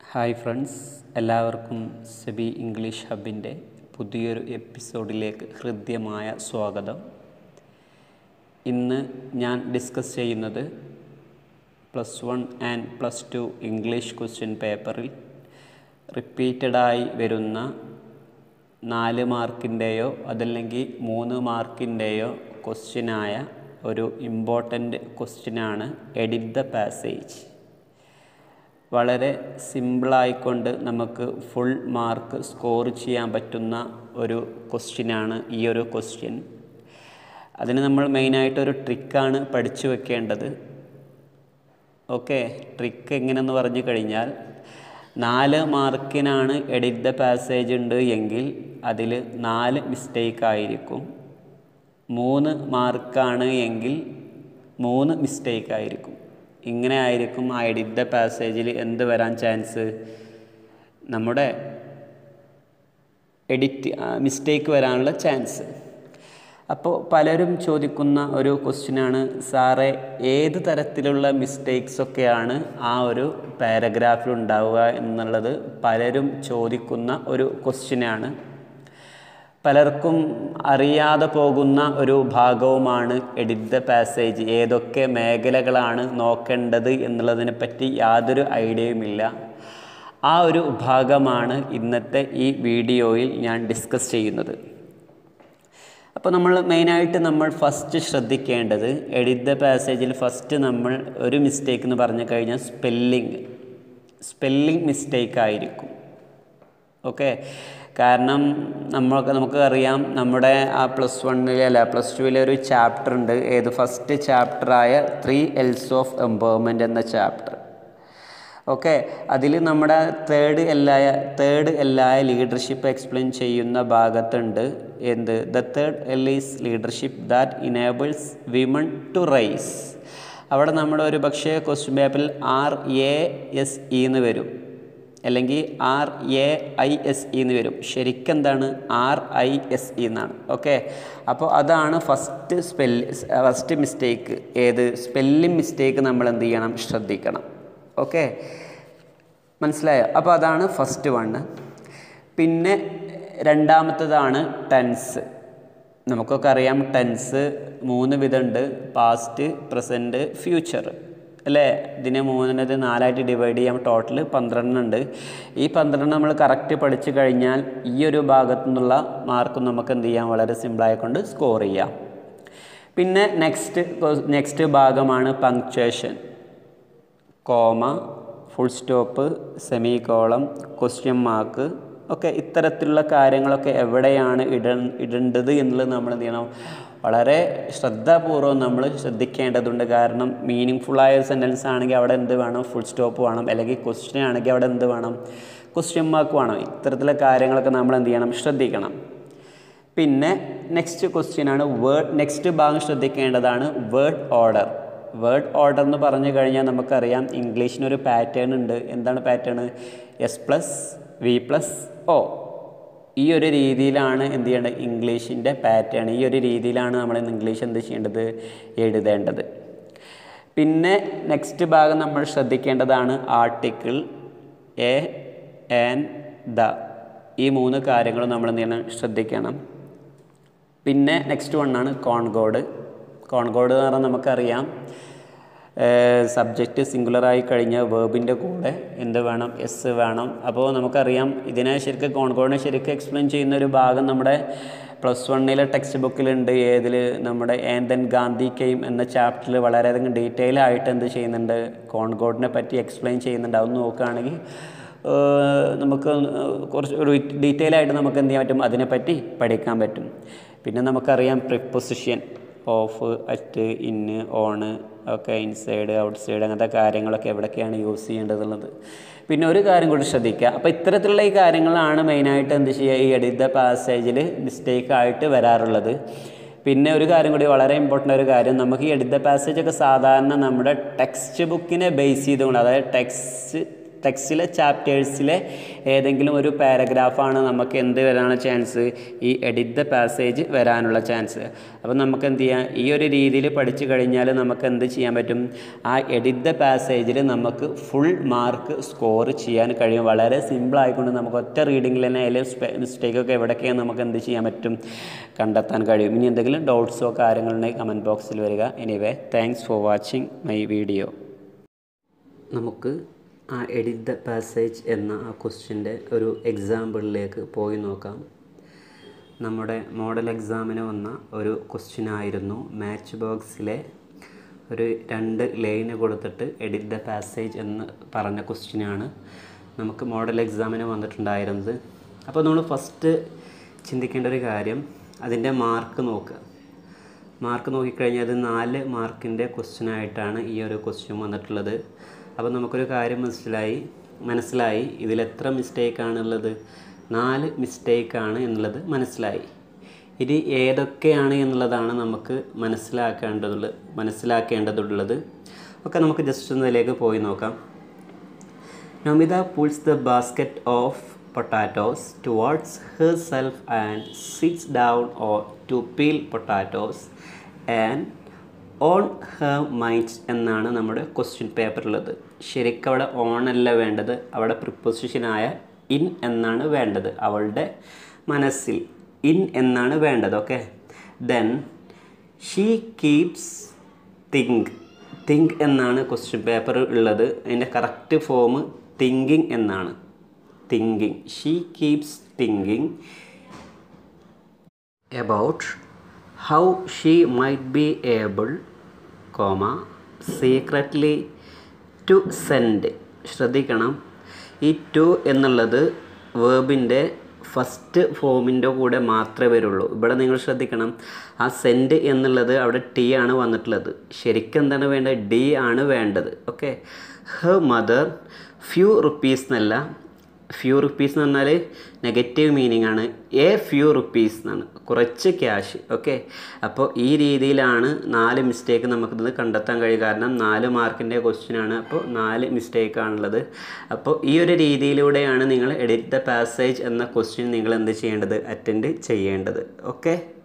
Hi friends എല്ലാവർക്കും SEBI English ഹബിൻ്റെ പുതിയൊരു എപ്പിസോഡിലേക്ക് ഹൃദ്യമായ സ്വാഗതം ഇന്ന് ഞാൻ ഡിസ്കസ് ചെയ്യുന്നത് plus one and plus two English question പേപ്പറിൽ റിപ്പീറ്റഡായി വരുന്ന നാല് മാർക്കിൻ്റെയോ അതല്ലെങ്കിൽ മൂന്ന് മാർക്കിൻ്റെയോ ക്വസ്റ്റ്യനായ ഒരു ഇമ്പോർട്ടൻ്റ് ക്വസ്റ്റ്യനാണ് എഡിറ്റ് ദ പാസേജ് വളരെ സിമ്പിളായിക്കൊണ്ട് നമുക്ക് ഫുൾ മാർക്ക് സ്കോർ ചെയ്യാൻ പറ്റുന്ന ഒരു ക്വസ്റ്റ്യനാണ് ഈ ഒരു ക്വസ്റ്റ്യൻ അതിന് നമ്മൾ മെയിനായിട്ടൊരു ട്രിക്കാണ് പഠിച്ചു വെക്കേണ്ടത് ഓക്കെ ട്രിക്ക് എങ്ങനെയെന്ന് പറഞ്ഞു കഴിഞ്ഞാൽ നാല് മാർക്കിനാണ് എഡിറ്റ് ദ പാസേജ് ഉണ്ട് എങ്കിൽ അതിൽ നാല് മിസ്റ്റേക്ക് ആയിരിക്കും മൂന്ന് മാർക്കാണ് എങ്കിൽ മൂന്ന് മിസ്റ്റേക്ക് ആയിരിക്കും ഇങ്ങനെ ആയിരിക്കും ആ എഡിറ്റ് ദ പാസേജിൽ എന്ത് വരാൻ ചാൻസ് നമ്മുടെ എഡിറ്റ് മിസ്റ്റേക്ക് വരാനുള്ള ചാൻസ് അപ്പോൾ പലരും ചോദിക്കുന്ന ഒരു ക്വസ്റ്റ്യനാണ് സാറേ ഏത് തരത്തിലുള്ള മിസ്റ്റേക്സ് ഒക്കെയാണ് ആ ഒരു പാരഗ്രാഫിൽ ഉണ്ടാവുക എന്നുള്ളത് പലരും ചോദിക്കുന്ന ഒരു ക്വസ്റ്റ്യനാണ് പലർക്കും അറിയാതെ പോകുന്ന ഒരു ഭാഗവുമാണ് എഡിറ്റ് ദ പാസേജ് ഏതൊക്കെ മേഖലകളാണ് നോക്കേണ്ടത് എന്നുള്ളതിനെ പറ്റി യാതൊരു ഐഡിയയുമില്ല ആ ഒരു ഭാഗമാണ് ഇന്നത്തെ ഈ വീഡിയോയിൽ ഞാൻ ഡിസ്കസ് ചെയ്യുന്നത് അപ്പോൾ നമ്മൾ മെയിനായിട്ട് നമ്മൾ ഫസ്റ്റ് ശ്രദ്ധിക്കേണ്ടത് എഡിറ്റ് ദ പാസേജിൽ ഫസ്റ്റ് നമ്മൾ ഒരു മിസ്റ്റേക്ക് എന്ന് പറഞ്ഞു കഴിഞ്ഞാൽ സ്പെല്ലിങ് സ്പെല്ലിംഗ് മിസ്റ്റേക്ക് ആയിരിക്കും ഓക്കെ കാരണം നമ്മൾക്ക് നമുക്ക് അറിയാം നമ്മുടെ ആ പ്ലസ് വണ്ണിലെ അല്ല പ്ലസ് ടുവിലെ ഒരു ചാപ്റ്റർ ഉണ്ട് ഏത് ഫസ്റ്റ് ചാപ്റ്ററായ ത്രീ എൽസ് ഓഫ് എംപവർമെൻറ്റ് എന്ന ചാപ്റ്റർ ഓക്കെ അതിൽ നമ്മുടെ തേർഡ് എല്ലായ തേർഡ് എല്ലായ ലീഡർഷിപ്പ് എക്സ്പ്ലെയിൻ ചെയ്യുന്ന ഭാഗത്തുണ്ട് എന്ത് the third L is leadership that enables women to rise അവിടെ നമ്മുടെ ഒരു പക്ഷേ ക്വസ്റ്റ്യൻ പേപ്പറിൽ ആർ എ എസ് ഇ എന്ന് വരും അല്ലെങ്കിൽ R A I S E എന്ന് വരും ശരിക്കും എന്താണ് ആർ ഐ എസ് ഇ എന്നാണ് ഓക്കെ അപ്പോൾ അതാണ് ഫസ്റ്റ് സ്പെല്ല് ഫസ്റ്റ് മിസ്റ്റേക്ക് ഏത് സ്പെല്ലിംഗ് മിസ്റ്റേക്ക് നമ്മൾ എന്ത് ചെയ്യണം ശ്രദ്ധിക്കണം ഓക്കെ മനസ്സിലായോ അപ്പോൾ അതാണ് ഫസ്റ്റ് വണ്ണ് പിന്നെ രണ്ടാമത്തതാണ് ടെൻസ് നമുക്കൊക്കെ അറിയാം ടെൻസ് മൂന്ന് വിധമുണ്ട് പാസ്റ്റ് പ്രസൻറ്റ് ഫ്യൂച്ചർ അല്ലേ ഇതിനെ മൂന്നിനത് നാലായിട്ട് ഡിവൈഡ് ചെയ്യാം ടോട്ടൽ പന്ത്രണ്ടെണ്ണം ഉണ്ട് ഈ പന്ത്രണ്ട് നമ്മൾ കറക്റ്റ് പഠിച്ചു കഴിഞ്ഞാൽ ഈ ഒരു ഭാഗത്തു നിന്നുള്ള മാർക്ക് നമുക്ക് എന്ത് ചെയ്യാം വളരെ സിമ്പിളായിക്കൊണ്ട് സ്കോർ ചെയ്യാം പിന്നെ നെക്സ്റ്റ് നെക്സ്റ്റ് ഭാഗമാണ് punctuation comma full stop semicolon question mark ഒക്കെ ഇത്തരത്തിലുള്ള കാര്യങ്ങളൊക്കെ എവിടെയാണ് ഇട ഇടേണ്ടത് എന്നുള്ളത് നമ്മൾ എന്ത് ചെയ്യണം വളരെ ശ്രദ്ധാപൂർവ്വം നമ്മൾ ശ്രദ്ധിക്കേണ്ടതുണ്ട് കാരണം മീനിങ് ഫുള്ളായ ഒരു സെൻറ്റൻസ് ആണെങ്കിൽ അവിടെ എന്ത് വേണം ഫുൾ സ്റ്റോപ്പ് വേണം അല്ലെങ്കിൽ ക്വസ്റ്റ്യൻ ആണെങ്കിൽ അവിടെ എന്ത് വേണം ക്വസ്റ്റ്യൻ മാർക്ക് വേണം ഇത്തരത്തിലുള്ള കാര്യങ്ങളൊക്കെ നമ്മൾ എന്ത് ചെയ്യണം ശ്രദ്ധിക്കണം പിന്നെ നെക്സ്റ്റ് ക്വസ്റ്റ്യൻ ആണ് വേർഡ് നെക്സ്റ്റ് ഭാഗം ശ്രദ്ധിക്കേണ്ടതാണ് വേർഡ് ഓർഡർ വേർഡ് ഓർഡർ എന്ന് പറഞ്ഞു കഴിഞ്ഞാൽ നമുക്കറിയാം ഇംഗ്ലീഷിനൊരു പാറ്റേൺ ഉണ്ട് എന്താണ് pattern S plus V plus O ഈ ഒരു രീതിയിലാണ് എന്ത് ചെയ്യേണ്ടത് ഇംഗ്ലീഷിൻ്റെ പാറ്റേൺ ഈ ഒരു രീതിയിലാണ് നമ്മൾ ഇംഗ്ലീഷ് എന്ത് ചെയ്യേണ്ടത് എഴുതേണ്ടത് പിന്നെ നെക്സ്റ്റ് ഭാഗം നമ്മൾ ശ്രദ്ധിക്കേണ്ടതാണ് ആർട്ടിക്കിൾ എ ആൻഡ് ദ ഈ മൂന്ന് കാര്യങ്ങളും നമ്മൾ എന്ത് ചെയ്യണം ശ്രദ്ധിക്കണം പിന്നെ നെക്സ്റ്റ് വണ്ണാണ് കോൺകോഡ് കോൺകോഡ് എന്ന് പറഞ്ഞാൽ നമുക്കറിയാം സബ്ജക്റ്റ് സിംഗുലറായി കഴിഞ്ഞാൽ വേർബിൻ്റെ കൂടെ എന്ത് വേണം എസ് വേണം അപ്പോൾ നമുക്കറിയാം ഇതിനെ ശരിക്കും കോൺകോഡിനെ ശരിക്കും എക്സ്പ്ലെയിൻ ചെയ്യുന്ന ഒരു ഭാഗം നമ്മുടെ പ്ലസ് വണ്ണിലെ ടെക്സ്റ്റ് ബുക്കിലുണ്ട് ഏതിൽ നമ്മുടെ ഏന്തൻ ഗാന്ധി കെയിം എന്ന ചാപ്റ്ററിൽ വളരെയധികം ഡീറ്റെയിൽ ആയിട്ട് എന്ത് ചെയ്യുന്നുണ്ട് കോൺകോഡിനെ പറ്റി എക്സ്പ്ലെയിൻ ചെയ്യുന്നുണ്ട് അതൊന്ന് നോക്കുകയാണെങ്കിൽ നമുക്ക് കുറച്ച് ഒരു ഡീറ്റെയിൽ ആയിട്ട് നമുക്ക് എന്ത് ചെയ്യാൻ പറ്റും അതിനെപ്പറ്റി പഠിക്കാൻ പറ്റും പിന്നെ നമുക്കറിയാം preposition of at in on ഒക്കെ ഇൻസൈഡ് ഔട്ട്സൈഡ് അങ്ങനത്തെ കാര്യങ്ങളൊക്കെ എവിടെയൊക്കെയാണ് യൂസ് ചെയ്യേണ്ടതുള്ളത് പിന്നെ ഒരു കാര്യം കൂടി ശ്രദ്ധിക്കുക അപ്പോൾ ഇത്തരത്തിലുള്ള ഈ കാര്യങ്ങളാണ് മെയിനായിട്ട് എന്ത് ചെയ്യുക ഈ എഡിറ്റ് ദ പാസേജിൽ മിസ്റ്റേക്ക് ആയിട്ട് വരാറുള്ളത് പിന്നെ ഒരു കാര്യം കൂടി വളരെ ഇമ്പോർട്ടൻ്റ് ഒരു കാര്യം നമുക്ക് ഈ എഡിറ്റ് ദ പാസേജ് ഒക്കെ സാധാരണ നമ്മുടെ ടെക്സ്റ്റ് ബുക്കിനെ ബേസ് ചെയ്തുകൊണ്ട് അതായത് ടെക്സ്റ്റ് ടെക്സ്റ്റിലെ ചാപ്റ്റേഴ്സിലെ ഏതെങ്കിലും ഒരു പാരഗ്രാഫാണ് നമുക്ക് എന്ത് വരാനുള്ള ചാൻസ് ഈ എഡിറ്റ് ദ പാസേജ് വരാനുള്ള ചാൻസ് അപ്പോൾ നമുക്ക് എന്ത് ചെയ്യാം ഈ ഒരു രീതിയിൽ പഠിച്ചു കഴിഞ്ഞാൽ നമുക്ക് എന്ത് ചെയ്യാൻ പറ്റും ആ എഡിറ്റ് ദ പാസേജിൽ നമുക്ക് ഫുൾ മാർക്ക് സ്കോർ ചെയ്യാൻ കഴിയും വളരെ സിമ്പിൾ ആയിക്കൊണ്ട് നമുക്ക് ഒറ്റ റീഡിങ്ങിൽ തന്നെ അതിൽ മിസ്റ്റേക്കൊക്കെ എവിടെയൊക്കെയാണ് നമുക്ക് എന്ത് ചെയ്യാൻ പറ്റും കണ്ടെത്താൻ കഴിയും ഇനി എന്തെങ്കിലും ഡൗട്ട്സോ കാര്യങ്ങളുണ്ടെങ്കിൽ കമൻറ്റ് ബോക്സിൽ വരിക anyway thanks for watching my video നമുക്ക് ആ എഡിറ്റ് ദ പാസേജ് എന്ന ആ ക്വസ്റ്റ്യൻ്റെ ഒരു എക്സാമ്പിളിലേക്ക് പോയി നോക്കാം നമ്മുടെ മോഡൽ എക്സാമിന് വന്ന ഒരു ക്വസ്റ്റ്യൻ ആയിരുന്നു മാച്ച് ബോക്സിലെ ഒരു രണ്ട് ലൈന് കൊടുത്തിട്ട് എഡിറ്റ് ദ പാസേജ് എന്ന് പറഞ്ഞ ക്വസ്റ്റ്യനാണ് നമുക്ക് മോഡൽ എക്സാമിന് വന്നിട്ടുണ്ടായിരുന്നത് അപ്പോൾ നമ്മൾ ഫസ്റ്റ് ചിന്തിക്കേണ്ട ഒരു കാര്യം അതിൻ്റെ മാർക്ക് നോക്കുക മാർക്ക് നോക്കിക്കഴിഞ്ഞാൽ അത് നാല് മാർക്കിൻ്റെ ക്വസ്റ്റ്യൻ ആയിട്ടാണ് ഈ ഒരു ക്വസ്റ്റ്യൻ വന്നിട്ടുള്ളത് അപ്പോൾ നമുക്കൊരു കാര്യം മനസ്സിലായി മനസ്സിലായി ഇതിൽ എത്ര മിസ്റ്റേക്കാണുള്ളത് നാല് മിസ്റ്റേക്കാണ് എന്നുള്ളത് മനസ്സിലായി ഇനി ഏതൊക്കെയാണ് എന്നുള്ളതാണ് നമുക്ക് മനസ്സിലാക്കേണ്ടതുള്ളത് മനസ്സിലാക്കേണ്ടതുള്ളത് ഒക്കെ നമുക്ക് ജസ്റ്റ് ഒന്ന് ഇതിലേക്ക് പോയി നോക്കാം Namitha pulls the basket of potatoes towards herself and sits down or to peel potatoes and on her minds എന്നാണ് നമ്മുടെ ക്വസ്റ്റ്യൻ പേപ്പറിലുള്ളത് ശരിക്കും അവിടെ ഓൺ അല്ല വേണ്ടത് അവിടെ പ്രിപ്പൊസിഷനായ ഇൻ എന്നാണ് വേണ്ടത് അവളുടെ മനസ്സിൽ ഇൻ എന്നാണ് വേണ്ടത് okay then she keeps think think എന്നാണ് ക്വസ്റ്റ്യൻ പേപ്പർ ഉള്ളത് അതിൻ്റെ കറക്റ്റ് ഫോം തിങ്കിങ് എന്നാണ് thinking she keeps thinking about how she might be able, comma, secretly to send. ശ്രദ്ധിക്കണം ഈ ടു എന്നുള്ളത് വേബിൻ്റെ ഫസ്റ്റ് ഫോമിൻ്റെ കൂടെ മാത്രമേ വരുള്ളൂ ഇവിടെ നിങ്ങൾ ശ്രദ്ധിക്കണം ആ സെൻഡ് എന്നുള്ളത് അവിടെ ടി ആണ് വന്നിട്ടുള്ളത് ശരിക്കും എന്താണ് വേണ്ടത് ഡി ആണ് വേണ്ടത് okay her mother few rupees എന്നല്ല ഫ്യൂ റുപ്പീസ് എന്ന് പറഞ്ഞാൽ നെഗറ്റീവ് മീനിങ് ആണ് എ ഫ്യൂ റുപ്പീസ് എന്നാണ് കുറച്ച് ക്യാഷ് ഓക്കെ അപ്പോൾ ഈ രീതിയിലാണ് നാല് മിസ്റ്റേക്ക് നമുക്കിത് കണ്ടെത്താൻ കഴിയും കാരണം നാല് മാർക്കിൻ്റെ ക്വസ്റ്റ്യൻ ആണ് അപ്പോൾ നാല് മിസ്റ്റേക്ക് ആണുള്ളത് അപ്പോൾ ഈ ഒരു രീതിയിലൂടെയാണ് നിങ്ങൾ എഡിറ്റ് ദ പാസേജ് എന്ന ക്വസ്റ്റ്യൻ നിങ്ങൾ എന്ത് ചെയ്യേണ്ടത് അറ്റൻഡ് ചെയ്യേണ്ടത് ഓക്കെ